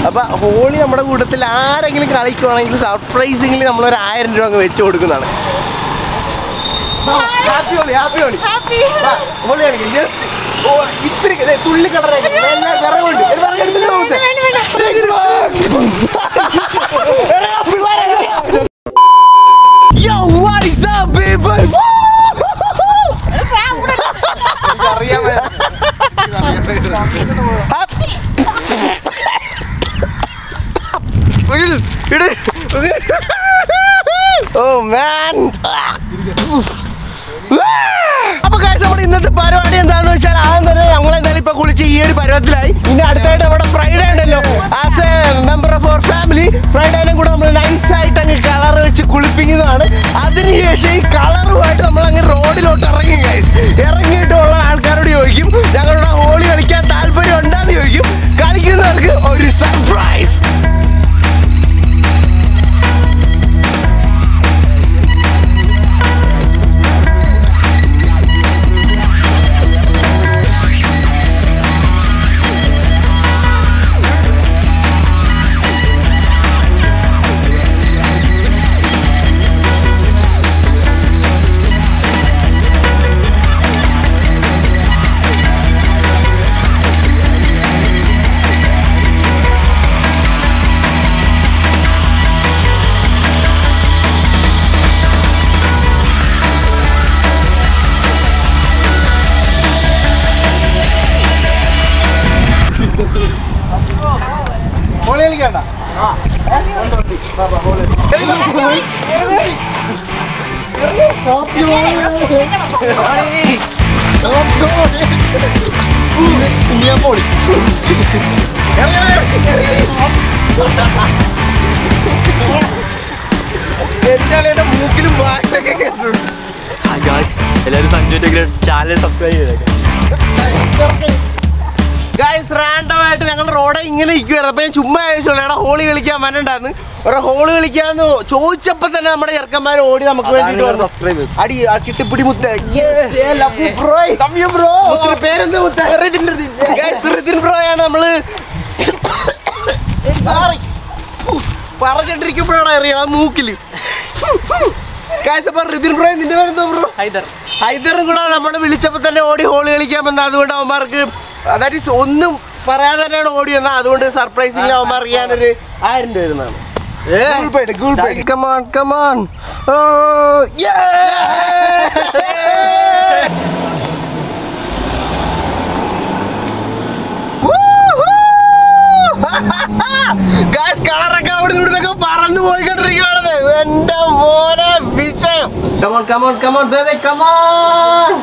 അപ്പൊ ഹോളി നമ്മുടെ കൂട്ടത്തിൽ ആരെങ്കിലും കളിക്കുവാണെങ്കിൽ സർപ്രൈസിംഗിൽ നമ്മൾ ഒരു ആയിരം രൂപ അങ്ങ് വെച്ച് കൊടുക്കുന്നതാണ് happy Holi happy Holi happy ആ, ഹോളി കളിക്കും ജസ്റ്റ് ഓ ഇത്തിരി ദേ, തുള്ളി കളറൊക്കെ എല്ലാം വിറകുണ്ട് ഒരു വിറക് എടുത്തിട്ട് പോകത്തെ. എടാ, പിള്ളേരെ എറിയാം. Yo, what is up, people? ഇതറിയാൻ വയ്യ. ഹപ്പ്. ഒരു- ഇട്. ഓ മാൻ അപ്പൊ കാഴ്ച നമ്മുടെ ഇന്നത്തെ പരിപാടി എന്താന്ന് വെച്ചാൽ ആദ്യം തന്നെ ഞങ്ങൾ എന്തായാലും ഇപ്പൊ കുളിച്ച് ഈ ഒരു പരുവത്തിലായി ഇനി അടുത്തായിട്ട് നമ്മുടെ ഫ്രൈഡേ ഉണ്ടല്ലോ as a member of our family ഫ്രൈഡേനും കൂടെ നമ്മൾ നൈസ് ആയിട്ട് അങ്ങ് കളർ വെച്ച് കുളിപ്പിക്കുന്നതാണ് അതിനുശേഷം ഈ കളറുമായിട്ട് നമ്മൾ അങ്ങ് റോഡിലോട്ട് ഇറങ്ങി ഗൈസ് ഇറങ്ങിയിട്ടുള്ള ആൾക്കാരോട് ചോദിക്കും ഞങ്ങളുടെ ഹോളി കളിക്കാൻ താല്പര്യം ഉണ്ടാന്ന് ചോദിക്കും കളിക്കുന്നവർക്ക് ഒരു സർപ്രൈസ് ഹോളി കളിക്കണ്ട എന്റെ മൂക്കിലും വായിലൊക്കെ കേട്ടിട്ടുണ്ട് എല്ലാവരും സഞ്ജു ടെഗ്ര ചാനൽ സബ്സ്ക്രൈബ് ചെയ്തേക്കാം ഗൈസ് റാൻഡം ആയിട്ട് ഞങ്ങൾ റോഡ് ഇങ്ങനെ ഇരിക്കുവായിരുന്നു അപ്പൊ ഞാൻ ചുമ്മാ ചോദിച്ചോളൂ എടാ ഹോളി കളിക്കാൻ വരണ്ടാന്ന് ഒരു ഹോളി കളിക്കാന്ന് ചോദിച്ചപ്പോ തന്നെ നമ്മുടെ ചെറുക്കന്മാർ ഓടി നമുക്ക് വേണ്ടിട്ട് വന്നു. സബ്സ്ക്രൈബേഴ്സ് അടി ആ കിട്ടിപ്പിടി മുത്ത മുത്തിന്റെ പേരെന്താ മുത്ത ഗൈസ് റിതിൻ ബ്രോ ആണ് നമ്മള് മാറി. പറഞ്ഞിട്ടിരിക്കുമ്പോഴാണ് അറിയണം മൂക്കില് ഗൈസ് അപ്പൊ റിതിൻ ബ്രോ നിന്റെ പേരെന്താ ബ്രോ ഹൈദർ ഹൈദറും കൂടെ നമ്മൾ വിളിച്ചപ്പോൾ തന്നെ ഓടി ഹോളി കളിക്കാമെന്ന് അതുകൊണ്ട് അവന്മാർക്ക് അതായത് ഒന്നും പറയാതെ തന്നെയാണ് ഓടി വന്നത് അതുകൊണ്ട് സർപ്രൈസിംഗ് അവന്മാർക്ക് ഞാനൊരു ആയിരം രൂപ വരുന്നതാണ് Come on, come on. Oh, yeah! Guys, കളറൊക്കെ അവിടെ ഇവിടുന്നൊക്കെ പറന്നു പോയിക്കൊണ്ടിരിക്കുകയാണത് എന്റെ മോനെ വിജയം come on come on come on baby come on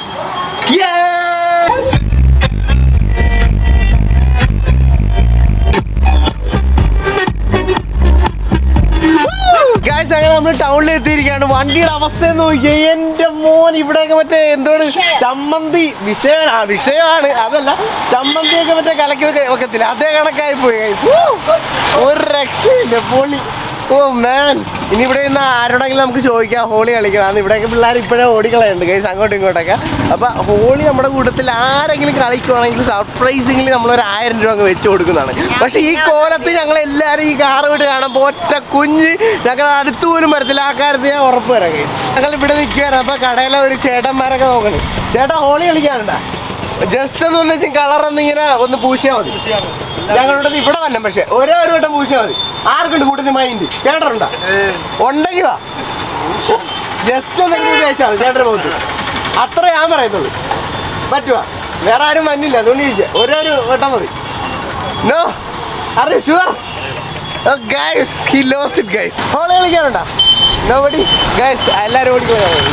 guys അങ്ങനെ നമ്മൾ ടൗണിൽ എത്തിയിരിക്കുകയാണ് വണ്ടിയുടെ അവസ്ഥ എന്ന് നോക്കിയാൽ എന്റെ മോൻ ഇവിടെയൊക്കെ മറ്റേ എന്തോട് ചമ്മന്തി വിഷയമാണ് ആ വിഷയമാണ് അതല്ല ചമ്മന്തിയൊക്കെ മറ്റേ കലക്കി വെക്ക- വെക്കത്തില്ല അതേ കണക്കായി പോയി ഗൈസ് ഒരു രക്ഷയില്ല പൊളി ഓ മാൻ ഇനി ഇവിടെ നിന്ന് ആരോടെങ്കിലും നമുക്ക് ചോദിക്കാം ഹോളി കളിക്കണം അന്ന് ഇവിടെയൊക്കെ പിള്ളേർ ഇപ്പോഴേ ഓടിക്കളയുണ്ട് ഗൈസ് അങ്ങോട്ടും ഇങ്ങോട്ടൊക്കെ അപ്പൊ ഹോളി നമ്മുടെ കൂട്ടത്തിൽ ആരെങ്കിലും കളിക്കുവാണെങ്കിൽ സർപ്രൈസിംഗിൽ നമ്മൾ ഒരു ആയിരം രൂപ അങ്ങ് വെച്ച് കൊടുക്കുന്നതാണ് പക്ഷെ ഈ കോലത്ത് ഞങ്ങൾ എല്ലാവരും ഈ കാറ് വിട്ട് കാണുമ്പോൾ ഒറ്റ കുഞ്ഞ് ഞങ്ങൾ അടുത്ത് പോലും വരത്തില്ല ആ കാര്യത്തിൽ ഞാൻ ഉറപ്പ് വരാം guys. ഞങ്ങൾ ഇവിടെ നിൽക്കുവായിരുന്നു അപ്പൊ കടയിലെ ഒരു ചേട്ടന്മാരൊക്കെ നോക്കണേ ചേട്ടാ ഹോളി കളിക്കാനുണ്ടാ ജസ്റ്റ് ഒന്ന് ഒന്ന് വെച്ചാൽ കളർ ഒന്ന് ഇങ്ങനെ ഒന്ന് പൂശിയാൽ മതി ഞങ്ങളുടെ ഇവിടെ വന്നെ പക്ഷെ ഓരോ ഒരു വട്ടം പൂശിയാൽ മതി ആർക്കുണ്ട് കൂട്ടത്തിൽ മൈൻഡ് ചേട്ടനുണ്ടോ ഉണ്ടെങ്കിൽ വാ ജസ്റ്റ് ഒന്ന് എടുത്ത് തേച്ചാൽ മതി ചേട്ടൻ്റെ മുഖത്ത് അത്ര ഞാൻ പറയത്തുള്ളൂ പറ്റുവാ വേറെ ആരും വന്നില്ല അതുകൊണ്ട് ചോദിച്ചേ ഓരോ ഒരു വട്ടം മതി നോ അറിയോ sure guys he lost it guys Holi കളിക്കാനുണ്ടോ നോബഡി ഗൈസ് എല്ലാവരും ഓടിക്കളയാണ്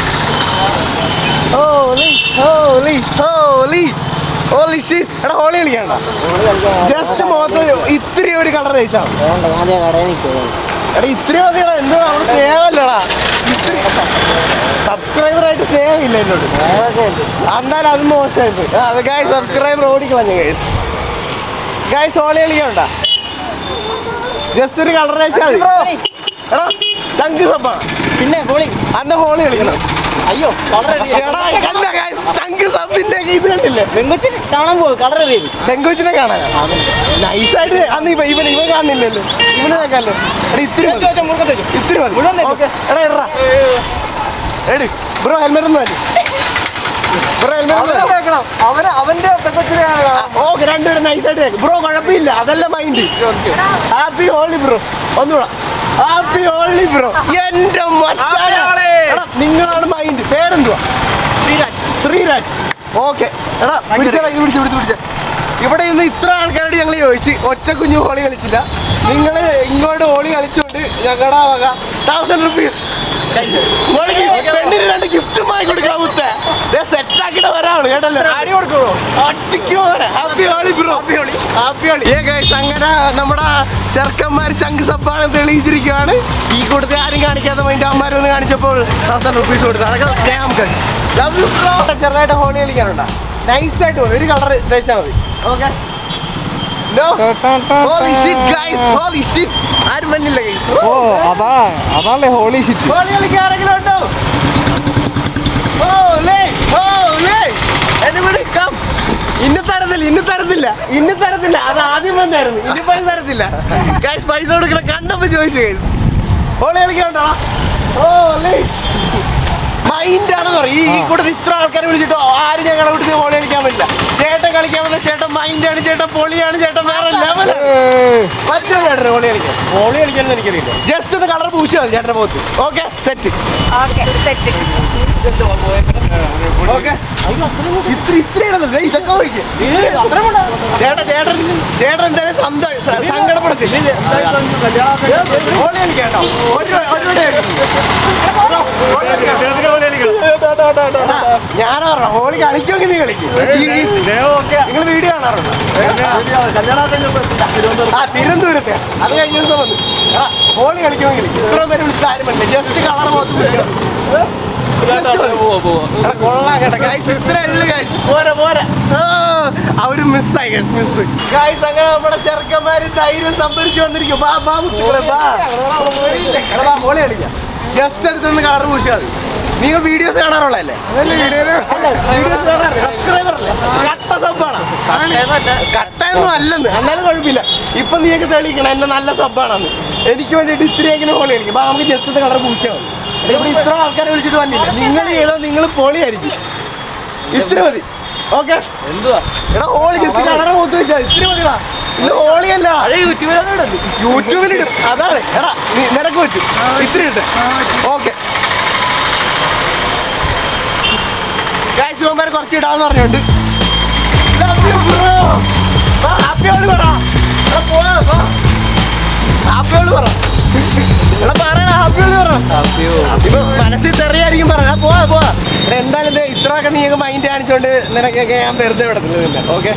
ഹോളി ഹോളി ഹോളി ഹോളി ഷിറ്റ് എടാ ഹോളി കളിക്കണ്ട ജസ്റ്റ് മുഖത്ത് ഇത്തിരി ഒരു കളർ തേച്ചാ മതി. എടാ ഇത്തിരി മതിയടാ എന്തോ അവിടെ സ്നേഹമല്ലടാ സബ്സ്ക്രൈബർ ആയിട്ട് സ്നേഹമില്ല എന്നോട് എന്നാലും അത് മോശമായി പോയി ആ, അത് ഗായ് സബ്സ്ക്രൈബർ ഓടിക്കളഞ്ഞു ഗൈസ് ഗൈസ് ഹോളി കളിക്കണ്ട ജസ്റ്റ് ഒരു കളർ തേച്ചാൽ മതി എടാ ചങ്ക് സപ്പാണ് പിന്നെ ഹോളി അന്ന് ഹോളി കളിക്കണം അയ്യോ എടാ, കണ്ട guys, ചങ്ക് സബിന്റെ ഒക്കെ ഇത് കണ്ടില്ലേ പെങ്കൊച്ചിന് കാണാൻ പോകും കളർ അറിയാം പെങ്കൊച്ചിനെ കാണാൻ നൈസായിട്ട് അന്ന് ഇവ ഇവൻ ഇവൻ കാണുന്നില്ലല്ലോ ഇവനെ നോക്കാല്ലോ എടാ ഇത്തിരി മതി. ഇത്തിരി മതി ഓക്കെ എടാ എടാ എടി ബ്രോ ഹെൽമെറ്റ് ഒന്നും മതി ബ്രോ ഹെൽമെറ്റ് അവന് അവന്റെ പെങ്കൊച്ചിനെ ഓക്കെ രണ്ടുപേരും നൈസായിട്ട് ബ്രോ കുഴപ്പമില്ല അതല്ല മൈൻഡ് ഹാപ്പി ഹോളി ബ്രോ ഒന്നുകൂടെ ഹാപ്പി ഹോളി ബ്രോ എന്റെ മച്ചാനെ. Happy Holi. എടാ, നിങ്ങളാണ് മൈൻഡ് പേരെന്തുവാ ശ്രീരാജ് ശ്രീരാജ് ഓക്കെ എടാ പിടിച്ചടാ ഇത് പിടിച്ച് പിടിച്ച് പിടിച്ച് ഇവിടെ ഇന്ന് ഇത്ര ആൾക്കാരോട് ഞങ്ങൾ ചോദിച്ച് ഒറ്റ കുഞ്ഞു ഹോളി കളിച്ചില്ല നിങ്ങൾ ഇങ്ങോട്ട് ഹോളി കളിച്ചുകൊണ്ട് ഞങ്ങളുടെ വക തൗസൻഡ് റുപ്പീസ് പെണ്ണിന് രണ്ട് ഗിഫ്റ്റുമായി കൊടുക്കാൻ മുത്തേ സെറ്റ് ആക്കിയിട്ട് വരാണ് കേട്ടല്ലോ അടി കൊടുക്കുമോ ഒറ്റയ്ക്ക് happy Holi bro happy Holi happy Holi ഏ ഗൈസ് അങ്ങനെ നമ്മുടെ ചെറുക്കന്മാർ ചങ്ക് സബ്ബാണ് തെളിയിച്ചിരിക്കുകയാണ് ഈ കൂട്ടത്തിൽ ആരും കാണിക്കാത്ത മൈൻഡ് അമ്മമാരൊന്ന് കാണിച്ചപ്പോൾ തൗസൻഡ് റുപ്പീസ് കൊടുത്തു അതൊക്കെ സ്നേഹം കളി ലവ് യു ബ്രോ ചെറുതായിട്ട് ഹോളി കളിക്കാനുണ്ടോ നൈസായിട്ട് ഒരു കളർ തേച്ചാൽ മതി okay no Holi shit guys Holi shit ആരും മഞ്ഞില്ല ഗൈസ് ഓ അതാ അതാണല്ലേ ഹോളി ഷിറ്റ് ഹോളി കളിക്കാൻ ആരെങ്കിലും ഉണ്ടോ ഹോളി ഹോളി എനിബഡി കം ഇന്ന തരത്തില്ല ഇന്ന തരത്തില്ല ഇന്ന തരത്തില്ല അത് ആദ്യം വന്നായിരുന്നു ഇനി പൈസ തരത്തില്ല ഗൈസ് പൈസ കൊടുക്കണം കണ്ടപ്പോ ചോദിച്ചു ഗൈസ് ഹോളി കളിക്കണ്ടോ ഹോളി മൈൻഡ് ആണെന്ന് പറയും ഈ ഈ കൂട്ടത്തിൽ ഇത്ര ആൾക്കാരെ വിളിച്ചിട്ടോ ആരും ഞങ്ങളുടെ കൂട്ടത്തിൽ ഹോളി കളിക്കാൻ പറ്റില്ല ചേട്ടൻ കളിക്കാൻ വന്ന ചേട്ടൻ മൈൻഡാണ് ചേട്ടൻ പൊളിയാണ് ചേട്ടൻ വേറെ ലെവലാണ് പറ്റുമോ ചേട്ടൻ ഹോളി കളിക്കാൻ ഹോളി കളിക്കാനൊന്നും എനിക്കറിയില്ല ജസ്റ്റ് ഒന്ന് കളർ പൂശിയാൽ മതി ചേട്ടൻ്റെ മുഖത്ത് okay set okay set okay ഇത്ര ഇത്ര ഇടുന്നില്ല ഇതൊക്കെ നോക്കി ചേട്ടൻ ചേട്ടൻ ചേട്ടൻ എന്തായാലും സന്ത- സ- സങ്കടപ്പെടുത്തില്ല ഹോളി കളിക്കാട്ടോ ഒരു ഒരു വടി ഞാൻ പറഞ്ഞ ഹോളി കളിക്കുമെങ്കിൽ നീ കളിക്കും നിങ്ങൾ വീഡിയോ കാണാറുണ്ടോ ആ തിരുവനന്തപുരത്തെ അത് കഴിഞ്ഞ ദിവസം വന്നു ആ, ഹോളി കളിക്കുമെങ്കിൽ ഇത്രയും പേര് വിളിച്ചിട്ട് ആരും പറ്റില്ല ജസ്റ്റ് കളർ കൊള്ളാം കേട്ടോ ഗൈസ് ഇത്ര ഉള്ളു ഗൈസ് പോരാ പോരാ ആ, അവര് മിസ്സായി ഗൈസ് മിസ് ഗൈസ് അങ്ങനെ നമ്മുടെ ചെറുക്കന്മാര് ധൈര്യം സംഭരിച്ചു വന്നിരിക്കും ബാ ബാ മുത്തുക്കളെ ബാ എടാ, ബാ ഹോളി കളിക്കാം ജസ്റ്റ് അടുത്തുനിന്ന് കളർ പൂശിയാൽ മതി നിങ്ങൾ വീഡിയോസ് കാണാറുള്ളതല്ലേ വീഡിയോസ് കാണാറില്ല സബ്സ്ക്രൈബർ അല്ലേ കട്ട സബ്ബാണ് കട്ടയൊന്നും അല്ലെന്ന് എന്നാലും കുഴപ്പമില്ല ഇപ്പൊ നീയൊക്കെ തെളിയിക്കണം എന്നെ നല്ല സബ്ബാണെന്ന് എനിക്ക് വേണ്ടിയിട്ട് ഇത്രയെങ്കിലും ഹോളി കളിക്കും അപ്പൊ നമുക്ക് ജസ്റ്റ് കളർ പൂശിയാൽ മതി എടാ, ഇവിടെ ഇത്ര ആൾക്കാരെ വിളിച്ചിട്ട് വന്നില്ല നിങ്ങൾ ചെയ്താൽ നിങ്ങൾ പൊളിയായിരിക്കും ഇത്ര മതി ഓക്കെ എന്തുവാ എടാ ഹോളി ജസ്റ്റ് കളറ് മൂത്ത് വെച്ചാൽ ഇത്ര മതിടാ ഇത് ഹോളിയല്ല യൂട്യൂബിലിടും അതാണ് എടാ നീ നിനക്ക് പറ്റും ഇത്ര ഇട്ട് ഓക്കെ ശിവന്മാരെ കുറച്ച് ഇടാന്ന് പറഞ്ഞുണ്ട് ഹാപ്പി ഓള് പറ എടാ പോവാ ഹാപ്പി ഓള് പറ എടാ പറയണ ഹാപ്പി ഓള് പറ ഇപ്പൊ മനസ്സിൽ തെറിയായിരിക്കും പറയാ പോവാ പോവാ എടാ എന്തായാലും ദേ ഇത്രയൊക്കെ നീ മൈൻഡ് കാണിച്ചോണ്ട് നിനക്കൊക്കെ ഞാൻ വെറുതെ വിടത്തില്ല നിന്നെ ഓക്കെ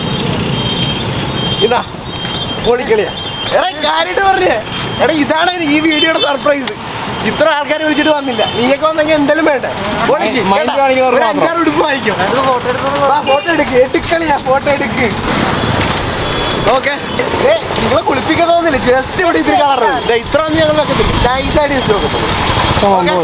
ഇതാ പൊളിക്കളിയാ എടാ കാര്യമായിട്ട് പറഞ്ഞേ എടാ ഇതാണ് ഈ വീഡിയോയുടെ സർപ്രൈസ് ഇത്ര ആൾക്കാരെ വിളിച്ചിട്ട് വന്നില്ല നീയൊക്കെ വന്നെങ്കിൽ എന്തെങ്കിലും വേണ്ടേ പൊളിക്ക്. mind കേട്ടാ? കാണിക്കുന്നവർക്ക് ഒരു മാത്രം. അഞ്ചാറ് ഉടുപ്പ് വാങ്ങിക്കും ഫോട്ടോ എടുക്ക് എടുക്കളിയാ ഫോട്ടോ എടുക്ക് ഓക്കെ നിങ്ങളെ കുളിപ്പിക്കാൻ തോന്നില്ല ജസ്റ്റ് ഇവിടെ ഇതിൽ കളറ് ഇത്ര ഒന്നും ഞങ്ങൾ വെക്കത്തില്ല നൈസായിട്ട് ജസ്റ്റ് വെക്കത്തുള്ളൂ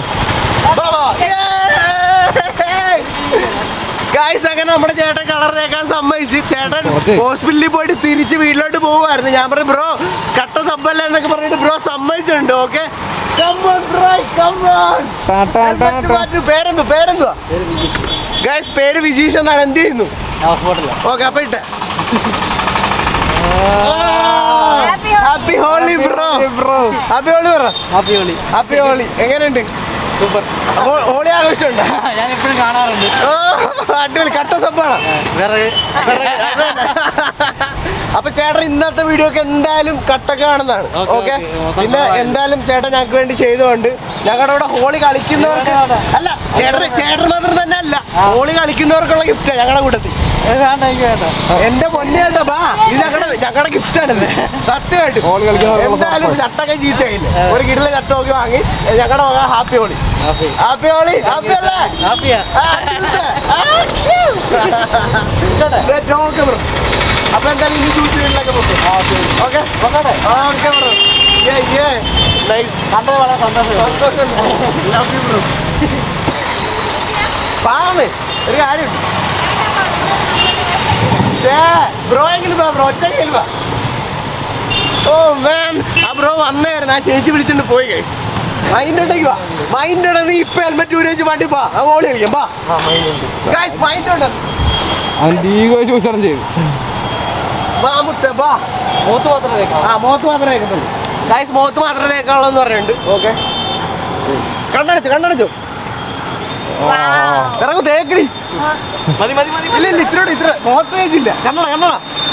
ഗായ്സ് അങ്ങനെ നമ്മുടെ ചേട്ടൻ കളർ തേക്കാൻ സമ്മതിച്ച് ചേട്ടൻ ഓക്കേ. ഹോസ്പിറ്റലിൽ പോയിട്ട് തിരിച്ച് വീട്ടിലോട്ട് പോവായിരുന്നു ഞാൻ പറഞ്ഞു ബ്രോ കട്ട സബ്ബല്ല എന്നൊക്കെ പറഞ്ഞിട്ട് ബ്രോ സമ്മതിച്ചിട്ടുണ്ട് ഓക്കെ പേരെന്തു പേരെന്തുവാ ഗായ്സ് പേര് വിജീഷ് എന്നാണ് എന്ത് ചെയ്യുന്നു ഓക്കെ അപ്പൊ ഇട്ടെ Happy Holi. Happy Holi bro bro happy Holi പറ ഹാപ്പി ഹോളി ഹാപ്പി ഹോളി എങ്ങനെയുണ്ട് സൂപ്പർ ഹോ- ഹോളി ആഘോഷമുണ്ടോ ഞാൻ എപ്പോഴും കാണാറുണ്ട് ഓ, അടിപൊളി കട്ട സബ്ബാണ് വേറെ അപ്പൊ ചേട്ടൻ ഇന്നത്തെ വീഡിയോ ഒക്കെ എന്തായാലും കട്ടൊക്കെ കാണുന്നതാണ് ഓക്കേ, ഓക്കെ ഓക്കേ. മൊത്തം പിന്നെ കൊള്ളാം. എന്തായാലും ചേട്ടൻ ഞങ്ങൾക്ക് വേണ്ടി ചെയ്തുകൊണ്ട് ഞങ്ങളുടെ ഇവിടെ ഹോളി കളിക്കുന്നവർക്ക് അല്ല ചേട്ടൻ ചേട്ടൻ മാത്രം തന്നെ അല്ല ഹോളി കളിക്കുന്നവർക്കുള്ള ഗിഫ്റ്റാ ഞങ്ങളുടെ കൂട്ടത്തിൽ വേണ്ട എനിക്ക് വേണ്ട എന്റെ പൊന്നേട്ട ബാ ഇത് ഞങ്ങളുടെ ഞങ്ങളുടെ ഗിഫ്റ്റ് ആണ് സത്യമായിട്ട് ഹോളി കളിക്കുന്നവർക്കുള്ള എന്തായാലും surprise. ചട്ടൊക്കെ ചീത്തയില്ല ഒരു കിടിലെ ചട്ട നോക്കി വാങ്ങി ഞങ്ങളുടെ വക happy Holi happy happy Holi happy അല്ലേ ഹാപ്പിയാ ആ, അടിപൊളിത്തെ. ആ, ദേ, നോക്ക് bro. അപ്പൊ എന്തായാലും ഇനി ഷൂട്ട് വീട്ടിലൊക്കെ പോകും ഓക്കെ ഓക്കെ ഓക്കെ ബ്രോ ഏ ഏ നൈസ് കണ്ടത് വളരെ സന്തോഷം സന്തോഷം ലവ് യു ബ്രോ പാന്ന് ഒരു കാര്യമുണ്ട് ബ്രോ എങ്കിലും ബ്രോ ഒറ്റയ്ക്കെങ്കിലും വാ ഓ മാൻ ആ ബ്രോ വന്നായിരുന്നു ആ ചേച്ചി വിളിച്ചിട്ട് പോയി ഗൈസ് മൈൻഡ് ഉണ്ടെങ്കിൽ വാ മൈൻഡ് ഉണ്ടെങ്കിൽ നീ ഇപ്പൊ ഹെൽമെറ്റ് ഊരി വെച്ച് വണ്ടി പാ ആ ഓളി കളിക്കാം പാ ഗൈസ് മൈൻഡ് ഉണ്ട് അവൻ ഈഗോ ചൂഷണം ചെയ്തു വാ മുത്ത വാ മൂത്ത് മാത്രമേ ആ മുഖത്ത് മാത്രമേ കേൾക്കത്തുള്ളൂ ഗൈസ് മുഖത്ത് മാത്രമേ കേൾക്കാനുള്ളൂ എന്ന് പറയുന്നുണ്ട് ഓക്കെ കണ്ണടച്ചു കണ്ണടച്ചു ഇറങ്ങും തേക്കടി മതി മതി മതി ഇല്ല ഇല്ല ഇത്ര ഇത്ര മുഖത്ത് തേച്ചില്ല കണ്ണട കണ്ണട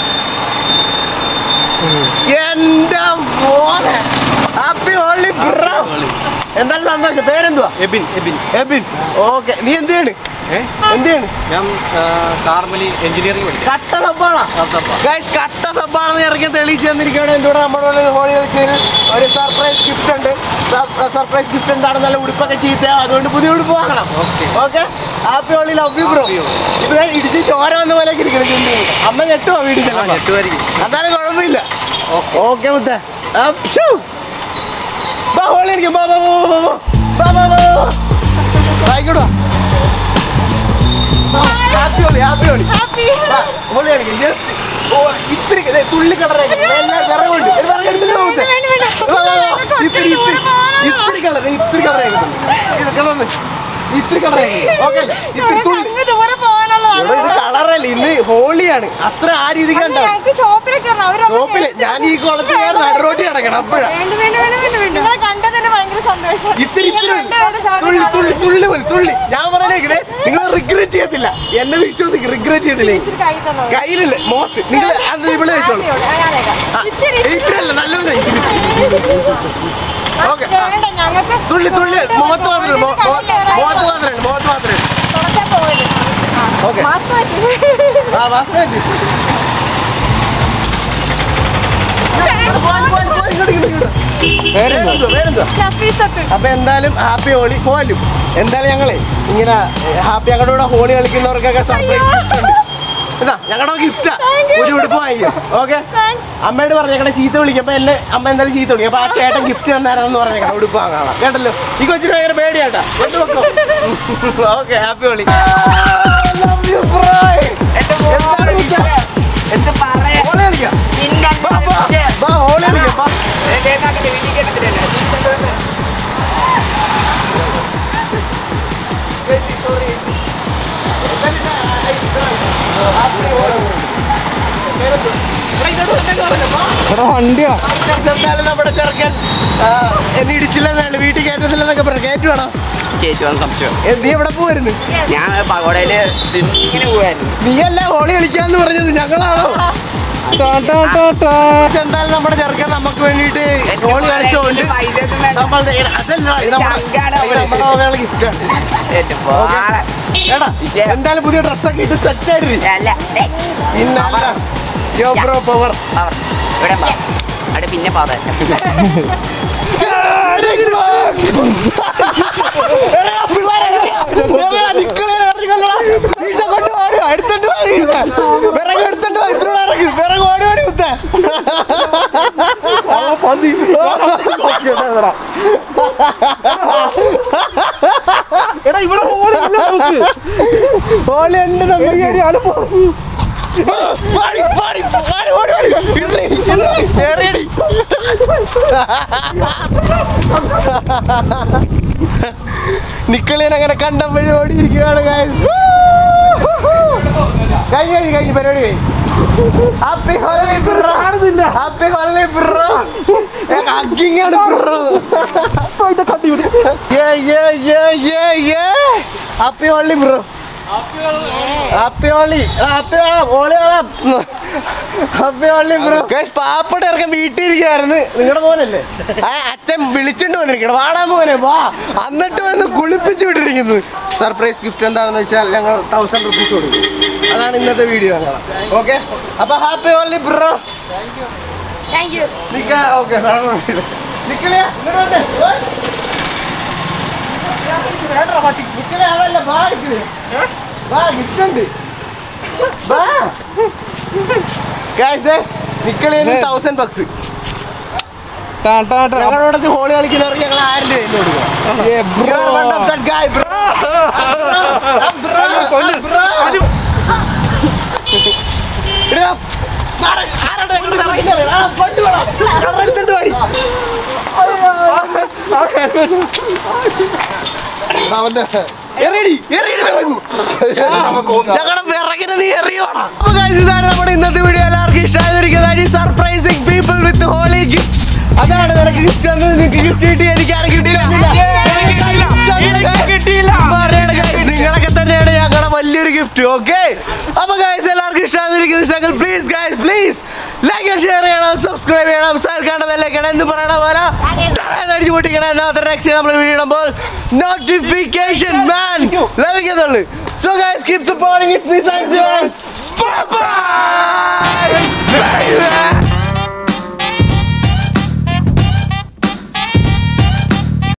എന്റെ മോനെ ഹാപ്പി ഓൺലി ബ്രോ എന്തായാലും സന്തോഷം പേരെന്തുവാ എബിൻ എബിൻ എബിൻ ഓക്കെ നീ എന്ത് ചെയ്യണ് ഏ എന്ത് ചെയ്യണ് ഞാൻ കാർമലി എഞ്ചിനീയറിംഗ് പഠിക്കാം കട്ട സബ്ബാണോ സബ്ബാ. ഗൈസ് കട്ട സബ്ബാണെന്ന് ഇറങ്ങി തെളിയിച്ച് തന്നിരിക്കുകയാണ് എന്തുകൂടെ നമ്മുടെ ഉള്ളിൽ ഹോളി കളിച്ചതിൽ ഒരു സർപ്രൈസ് ഗിഫ്റ്റ് ഉണ്ട് സർപ്രൈസ് ഗിഫ്റ്റ് എന്താണ് നല്ല ഉടുപ്പൊക്കെ ചീത്ത അതുകൊണ്ട് പുതിയ ഉടുപ്പ് വാങ്ങണം Okay. Okay happy Holi love you bro Love you. ഇപ്പൊ ദേ ഇടിച്ച് ചോര വന്ന പോലെ ഇരിക്കണം ചുണ്ടി. അമ്മ ഞെട്ടുവാ വീട്ടിൽ ആ ചെല്ലുമ്പോ. ഞെട്ടുമായിരിക്കും എന്നാലും കുഴപ്പമില്ല Okay. ഓക്കെ മുത്തേ അപ്ഷു. ബാ ഹോളി കളിക്കാം ബാ ബാ ബാ ബാ ബാ. ബാ ബാ ബാ ബാ. ബാ, ഇങ്ങോട്ട് വാ. ബാ, happy Holi happy Holi happy വാ, ഹോളി കളിക്കാം ജസ്റ്റ് ഓ ഇത്തിരി ദേ, തുള്ളി കളറായി എല്ലാവരും വിറകുണ്ട് ഒരു വിറക് എടുത്തിട്ട് പോ മുത്തേ. വേണ്ട, വേണ്ട. വാ, വാ, വാ. ഞങ്ങൾക്ക് ഇത്തിരി ഒത്തിരി ഇത്തിരി ദൂരം പോകാനുള്ളതാ. ഇത്തിരി കളർ ഇത്തിരി കളറായി ഇതൊക്കെ തന്നെ ഇത്തിരി കളറായി ഓക്കെ അല്ലേ ഇത്തിരി തുള്ളി അങ്ങ് ദൂരെ പോകാനുള്ളതാണ് എടോ, ഇത് കളറല്ല ഇന്ന് ഹോളിയാണ് അത്ര ആ രീതിക്ക് അല്ല, ഉണ്ടാവും ഞങ്ങൾക്ക് ഷോപ്പിലൊക്കെ ഇറങ്ങാം. അവര് അവിടെ ഷോപ്പില് ഞാൻ ഈ കുളത്തിൽ ഞാൻ നടുറോട്ടി കിടക്കണം അപ്പോഴാ വേണ്ട, വേണ്ട, വേണ്ട, വേണ്ട, വേണ്ട. നിങ്ങളെ കണ്ടതിന് ഭയങ്കര സന്തോഷം ഇത്തിരി ഇത്തിരി നിങ്ങൾ കണ്ട ഒരു സാധനം തുള്ളി തുള്ളി കാണുന്നത്. തുള്ളി മതി തുള്ളി ഞാൻ പറയണേ നിങ്ങൾ റിഗ്രറ്റ് ചെയ്യത്തില്ല എന്നെ വിശ്വസിക്ക് റിഗ്രറ്റ് ചെയ്യത്തില്ലേ ഇച്ചിരി കൈ തന്നോ. കയ്യിലല്ലേ മോട്ട് നിങ്ങൾ അത് ഇവിടെ വെച്ചോളൂ ഹാപ്പിയോടെ, ആ, ഞാനേക്കാം. ആ, ഇച്ചിരി, ഇച്ചിരി. ഇത്രയല്ല നല്ലത് ഓക്കെ വേണ്ട, ഞങ്ങൾക്ക് തുള്ളി തുള്ളി മുഖത്ത് മാത്രമേ മോ- മോ- മുഖത്ത് മാത്രമേ മുഖത്ത് മാത്രമേ തുറക്കാൻ പോകരുത്. ആ, ഓക്കെ. മാസ്ക് മാറ്റി. ആ വാസ്തവമായിട്ട് പേരെന്തോ വേറെന്തോ വേറെന്തോ നഫീസത്ത്. അപ്പൊ എന്തായാലും ഹാപ്പി ഹോളി പോലും എന്തായാലും ഞങ്ങളെ ഇങ്ങനെ ഹാപ്പി ഞങ്ങളുടെ കൂടെ ഹോളി കളിക്കുന്നവർക്കൊക്കെ സർപ്രൈസ് ഗിഫ്റ്റ് ഉണ്ട് ഇതാ ഞങ്ങളുടെ ഗിഫ്റ്റാ Thank you. ഒരു ഉടുപ്പ് വാങ്ങിക്കും ഓക്കെ Thanks. അമ്മയോട് പറഞ്ഞു ഞങ്ങളുടെ ചീത്ത വിളിക്കും അപ്പൊ എന്നെ അമ്മ എന്തായാലും ചീത്ത വിളിക്കും അപ്പൊ ആ ചേട്ടൻ ഗിഫ്റ്റ് തന്നാരെന്ന് പറഞ്ഞു ഞങ്ങളുടെ ഉടുപ്പ് വാങ്ങാം കേട്ടല്ലോ ഈ കൊച്ചിന് ഭയങ്കര പേടിയാട്ടാ കേട്ടു വെക്കോ ഓക്കെ ഹാപ്പി ഹോളി ഹോളി കളിക്കാം ബാ, ബാ, ബാ, ഹോളി കളിക്കാം ബാ. ചേച്ചി, sorry. എന്തായാലും ഞാൻ, ഐ, ഇത്ര, ആ, happy ഹോളി. പേരെന്തുവാ? എടാ, ഇങ്ങോട്ട് വന്നേക്ക് പറഞ്ഞോ, ബാ. എടാ വണ്ടിയാ ആൾക്കാർക്ക് എന്തായാലും നമ്മുടെ ചെറുക്കൻ ആ, എന്നെ ഇടിച്ചില്ലെന്നാണ് വീട്ടിൽ കയറ്റത്തില്ലെന്നൊക്കെ പറഞ്ഞു കയറ്റുവാണോ ചേച്ചുവാൻ സംശയം ഏ, നീ എവിടെ പോയിരുന്നു ഞാൻ പകോടയില് സ്വിമ്മിങ്ങിന് പോവായിരുന്നു നീയല്ല ഹോളി കളിക്കാന്ന് പറഞ്ഞത് ഞങ്ങളാണോ ടാ, ടാ, ടാ, ടാ. പക്ഷെ എന്തായാലും നമ്മുടെ ചെറുക്കൻ നമുക്ക് വേണ്ടിയിട്ട് ഹോളി കളിച്ചോണ്ട് പൈസ ഒന്നും വേണ്ട. നമ്മൾ അതല്ല ഇത് നമ്മുടെ ചങ്കാണ് ഇത് നമ്മുടെ വകയുള്ള ഗിഫ്റ്റാണ് എന്റെ പോളെ. എടാ എന്തായാലും പുതിയ ഡ്രസ്സൊക്കെ ഇട്ട് സെറ്റ് ആയിട്ട് അല്ല ഏ, പിന്നല്ല യോ ബ്രോ പവർ അവർ ഇവിടെ വാ. അവിടെ പിന്നെ പറയാം എടുത്തോണ്ട് വിറക് എടുത്തോണ്ട് ഇത്ര ഇറങ്ങി വിറക് ഓടി ഓടി കുത്ത ഹോളി ഉണ്ട് നമുക്ക് പാടി, പാടി, പാടി, ഓടി, ഓടി. ഇടറി, ഇടറി, കേറിയടി. നിക്കളിയൻ അങ്ങനെ കണ്ടം വഴി ഓടിയിരിക്കുകയാണ് guys. കഴിഞ്ഞു കഴിഞ്ഞു കഴിഞ്ഞു പരിപാടി കഴിഞ്ഞു happy Holi bro happy Holi bro hugging ആണ് bro happy Holi bro happy Holi happy Holi happy Holi bro പാപ്പട ഇറക്കം വീട്ടിൽ ഇരിക്കുവായിരുന്നു നിങ്ങളുടെ മോനല്ലേ ആ അച്ഛൻ വിളിച്ചിട്ട് വന്നിരിക്കണം വാടാ മോനെ വാ എന്നിട്ട് വന്ന് കുളിപ്പിച്ച് വിട്ടിരിക്കുന്നത് സർപ്രൈസ് ഗിഫ്റ്റ് എന്താണെന്ന് വെച്ചാൽ ഞങ്ങൾ തൗസൻഡ് റുപ്പീസ് കൊടുക്കും അതാണ് ഇന്നത്തെ വീഡിയോ ഞങ്ങൾ ഓക്കെ അപ്പൊ happy Holi bro Thank you. നിക്ക ഓക്കെ നിക്കലേ ഇങ്ങോട്ട് വന്നേ ഓയ്. നിക്കലേ അതല്ല ബാ നിക്കലേ ബാ ഗിഫ്റ്റ് ഉണ്ട് ബാ ഗായ്സ് നിക്കളേന് തൗസൻഡ് ബക്സ് ടാ, ടാ, ടാ. ഞങ്ങളുടെ അടുത്ത് ഹോളി കളിക്കുന്നവർക്ക് ഞങ്ങൾ ആയിരം രൂപ ഇന്ന് കൊടുക്കുക ഏ, bro. You are one of that guy, bro. Ah, bro. Ah, bro. ഇടാ. ആരാ- ആരാടാ ഇങ്ങോട്ട് കറങ്ങുന്നത്? ആ, പണ്ട് വേണം. കറ എടുത്തിട്ട് വാടി. എടാ, അവന്റെ എറിയടി, എറിയടി വിറകു. ഞങ്ങളുടെ വിറകിന് നീ എറിയോടാ അപ്പൊ guys, ഇതാണ് നമ്മുടെ ഇന്നത്തെ വീഡിയോ എല്ലാവർക്കും ഇഷ്ടമായിരിക്കുന്നത് surprising people with Holi gifts അതാണ് നിനക്ക് ഗിഫ്റ്റ് വന്നത് നിനക്ക് ഗിഫ്റ്റ് കിട്ടി എനിക്ക് ആരും കിട്ടിയില്ല പറയണ guys, നിങ്ങളൊക്കെ തന്നെയാണ് ഞങ്ങളുടെ വലിയൊരു ഗിഫ്റ്റ് ഓക്കെ അപ്പൊ ഗൈസ് എല്ലാവർക്കും ഇഷ്ടമായിരിക്കുന്നു please guys please like and share ചെയ്യണം സബ്സ്ക്രൈബ് ചെയ്യണം സൽക്കാണ്ട് ബെല്ലൈക്കണം എന്ന് പറയണ പോലെ അടിച്ചു പൊട്ടിക്കണം എന്നാ നെക്സ്റ്റ് നമ്മൾ വീഡിയോ ഇടുമ്പോൾ നോട്ടിഫിക്കേഷൻ മാൻ ലഭിക്കുന്നുള്ളൂ so guys keep supporting it's me thanks bye by